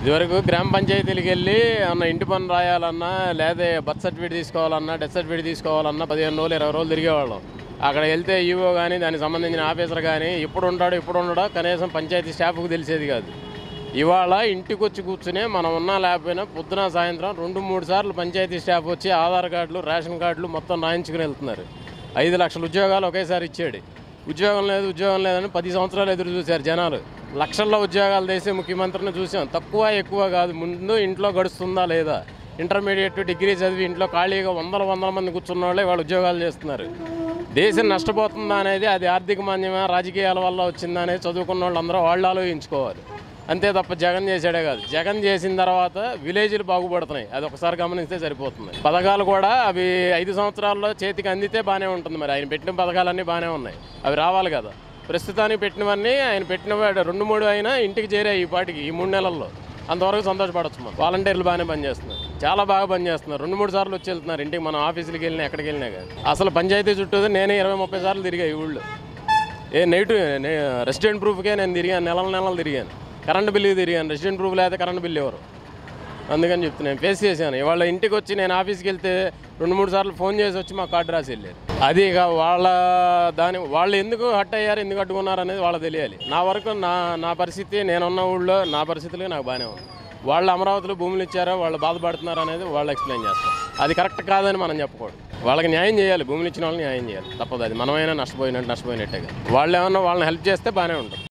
ఇదివరకు గ్రామ పంచాయతీలకు వెళ్ళి అన్న ఇంటి పన్ను రాయాలన్నా లేదా బర్త్ సర్టిఫికేట్ తీసుకోవాలన్నా డెత్ సర్టిఫికేట్ తీసుకోవాలన్నా పదిహేను రోజులు ఇరవై రోజులు తిరిగేవాళ్ళం అక్కడ వెళ్తే ఈవో కానీ దానికి సంబంధించిన ఆఫీసర్ కానీ ఇప్పుడు ఉంటాడో ఇప్పుడు ఉండడో కనీసం పంచాయతీ స్టాఫ్కు తెలిసేది కాదు ఇవాళ ఇంటికి వచ్చి కూర్చునే మనం ఉన్నా లేకపోయినా పొద్దున సాయంత్రం రెండు మూడు సార్లు పంచాయతీ స్టాఫ్ వచ్చి ఆధార్ కార్డులు రేషన్ కార్డులు మొత్తం రాయించుకుని వెళ్తున్నారు ఐదు లక్షల ఉద్యోగాలు ఒకేసారి ఇచ్చాడు ఉద్యోగం లేదు ఉద్యోగం లేదని పది సంవత్సరాలు ఎదురు చూశారు జనాలు లక్షల్లో ఉద్యోగాలు చేసే ముఖ్యమంత్రిని చూసాం తక్కువ ఎక్కువ కాదు ముందు ఇంట్లో గడుస్తుందా లేదా ఇంటర్మీడియట్ డిగ్రీ చదివి ఇంట్లో ఖాళీగా వందల వందల మంది కూర్చున్న వాళ్ళే వాళ్ళు ఉద్యోగాలు చేస్తున్నారు దేశం నష్టపోతుందా అనేది అది ఆర్థిక మాన్యమా రాజకీయాల వల్ల వచ్చిందా అనేది చదువుకున్న వాళ్ళందరూ వాళ్ళు ఆలోచించుకోవాలి అంతే తప్ప జగన్ చేసాడే కాదు జగన్ చేసిన తర్వాత విలేజ్లు బాగుపడుతున్నాయి అది ఒకసారి గమనిస్తే సరిపోతుంది పథకాలు కూడా అవి ఐదు సంవత్సరాల్లో చేతికి అందితే బాగానే ఉంటుంది మరి ఆయన పెట్టిన పథకాలన్నీ బాగానే ఉన్నాయి అవి రావాలి కదా ప్రస్తుతానికి పెట్టినవన్నీ ఆయన పెట్టిన వాడు రెండు మూడు అయినా ఇంటికి చేరాయి ఈ పాటికి ఈ మూడు నెలల్లో అంతవరకు సంతోషపడచ్చు మనం వాలంటీర్లు బాగానే పనిచేస్తున్నారు చాలా బాగా పనిచేస్తున్నారు రెండు మూడు సార్లు వచ్చి వెళ్తున్నారు ఇంటికి మనం ఆఫీసులకి వెళ్ళినా ఎక్కడికి వెళ్ళినా కానీ అసలు పంచాయతీ చుట్టూ నేనే ఇరవై ముప్పై సార్లు తిరిగా ఈ ఊళ్ళో ఏ నెగిటివ్ రెసిడెంట్ ప్రూఫ్కే నేను తిరిగాను నెలల నెలలు తిరిగాను కరెంట్ బిల్లు తిరిగాను రెసిడెంట్ ప్రూఫ్ లేకపోతే కరెంట్ బిల్లు ఎవరు అందుకని చెప్తున్నాను ఫేస్ చేశాను ఇవాళ ఇంటికి వచ్చి నేను ఆఫీస్కి వెళ్తే రెండు మూడు సార్లు ఫోన్ చేసి వచ్చి మా కార్డు రాసి వెళ్ళారు అది ఇక వాళ్ళ దాని వాళ్ళు ఎందుకు హట్ అయ్యారు ఎందుకు అడ్డుకున్నారు అనేది వాళ్ళకి తెలియాలి నా వరకు నా నా పరిస్థితి నేనున్న ఊళ్ళో నా పరిస్థితులు నాకు బాగానే ఉంది వాళ్ళు అమరావతిలో భూములు ఇచ్చారో వాళ్ళు బాధపడుతున్నారు అనేది వాళ్ళు ఎక్స్ప్లెయిన్ చేస్తారు అది కరెక్ట్ కాదని మనం చెప్పకూడదు వాళ్ళకి న్యాయం చేయాలి భూములు ఇచ్చిన వాళ్ళకి న్యాయం చేయాలి తప్పదు అది మనమైనా నష్టపోయినట్టు నష్టపోయినట్టే కదా. వాళ్ళు ఏమన్నా వాళ్ళని హెల్ప్ చేస్తే బాగానే ఉంటుంది